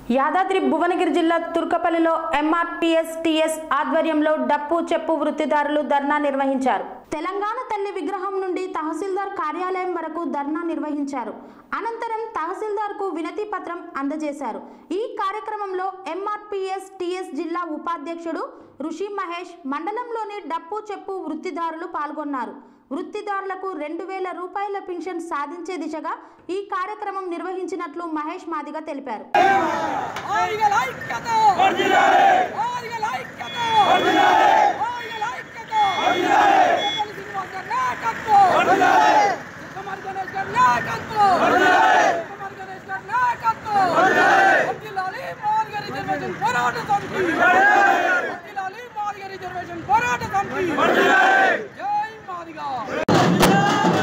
యాదాద్రి భువనగిరి జిల్లా తుర్కపల్లిలో ఎంఆర్పిఎస్ టిఎస్ ఆధ్వర్యంలో డప్పు చెప్పు వృత్తిదారులు ధర్నా నిర్వహించారు తెలంగాణ తల్లి విగ్రహం నుండి తహసీల్దార్ కార్యాలయం వరకు ధర్నా నిర్వహించారు అనంతరం తహసీల్దార్కు వినతి పత్రం అందజేశారు ఈ కార్యక్రమంలో ఎంఆర్పిఎస్ టిఎస్ జిల్లా ఉపాధ్యక్షుడు ఋషి మహేష్ మండలంలోని డప్పు చెప్పు వృత్తిదారులు పాల్గొన్నారు వృత్తిదారులకు రెండు వేల రూపాయల పింఛన్ సాధించే దిశగా ఈ కార్యక్రమం నిర్వహించినట్లు మహేష్ మాదిగ తెలిపారు ఆదిగల ఐక్యత వర్ధిల్లాలి ఆదిగల ఐక్యత వర్ధిల్లాలి ఆదిగల ఐక్యత వర్ధిల్లాలి శ్రీనివాస నాయకత్వం వర్ధిల్లాలి కుమార్ గణేష్ గారి నాయకత్వం వర్ధిల్లాలి కుమార్ గణేష్ గారి నాయకత్వం వర్ధిల్లాలి వర్ధిల్లాలి మాదిగ రిజర్వేషన్ పోరాట సమితి వర్ధిల్లాలి వర్ధిల్లాలి మాదిగ రిజర్వేషన్ పోరాట సమితి వర్ధిల్లాలి జై మాదిగ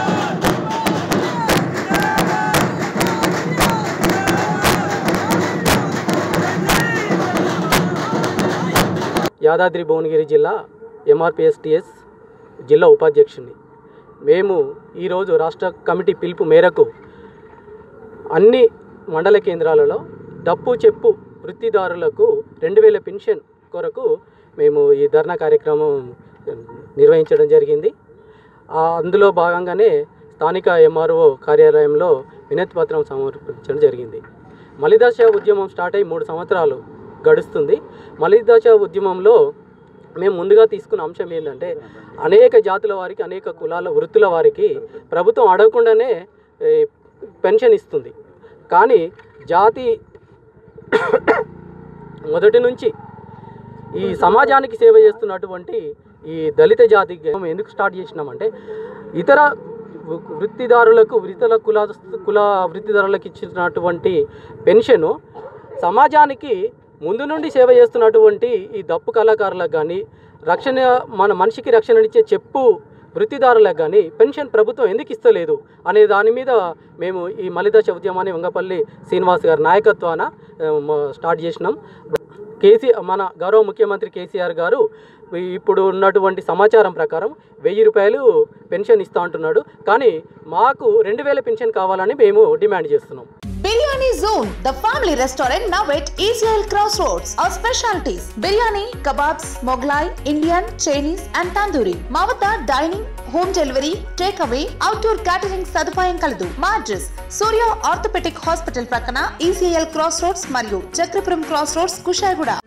యాదాద్రి భువనగిరి జిల్లా ఎంఆర్పిఎస్టిఎస్ జిల్లా ఉపాధ్యక్షుడిని మేము ఈరోజు రాష్ట్ర కమిటీ పిలుపు మేరకు అన్ని మండల కేంద్రాలలో డప్పు చెప్పు వృత్తిదారులకు రెండు వేల పెన్షన్ కొరకు మేము ఈ ధర్నా కార్యక్రమం నిర్వహించడం జరిగింది ఆ, అందులో భాగంగానే స్థానిక ఎంఆర్ఓ కార్యాలయంలో వినతి పత్రం సమర్పించడం జరిగింది మలిదశ ఉద్యమం స్టార్ట్ అయ్యి మూడు సంవత్సరాలు గడుస్తుంది మలిదశ ఉద్యమంలో మేము ముందుగా తీసుకున్న అంశం ఏంటంటే అనేక జాతుల వారికి అనేక కులాల వృత్తుల వారికి ప్రభుత్వం అడగకుండానే ఏ, పెన్షన్ ఇస్తుంది కానీ జాతి మొదటి నుంచి ఈ సమాజానికి సేవ చేస్తున్నటువంటి ఈ దళిత జాతికి మేము ఎందుకు స్టార్ట్ చేసినామంటే ఇతర వృ- వృత్తిదారులకు ఇతర కుల కుల వృత్తిదారులకు ఇచ్చినటువంటి పెన్షను సమాజానికి ముందు నుండి సేవ చేస్తున్నటువంటి ఈ దప్పు కళాకారులకు కానీ రక్షణ మన మనిషికి రక్షణనిచ్చే చెప్పు వృత్తిదారులకు కానీ పెన్షన్ ప్రభుత్వం ఎందుకు ఇస్తలేదు అనే దాని మీద మేము ఈ మలిదశ ఉద్యమాన్ని వంగపల్లి శ్రీనివాస్ గారి నాయకత్వాన ఆ, మ- స్టార్ట్ చేసినాం కేసీ మన గౌరవ ముఖ్యమంత్రి కేసీఆర్ గారు ఈ- ఇప్పుడు ఉన్నటువంటి సమాచారం ప్రకారం వెయ్యి రూపాయలు పెన్షన్ ఇస్తా అంటున్నాడు కానీ మాకు రెండు వేల పెన్షన్ కావాలని మేము డిమాండ్ చేస్తున్నాం Biryani Zone, the family restaurant now at Israel Crossroads. Our specialties biryani, kebabs, Moglai, Indian, Chinese, and tandoori. మా వద్ద dining home delivery takeaway outdoor catering సదుపాయం కలదు మా అడ్రస్ సూర్య ఆర్థోపెటిక్ హాస్పిటల్ ప్రక్కన ఈసీఎల్ క్రాస్ రోడ్స్ మరియు Chakrapuram cross roads Kushaiguda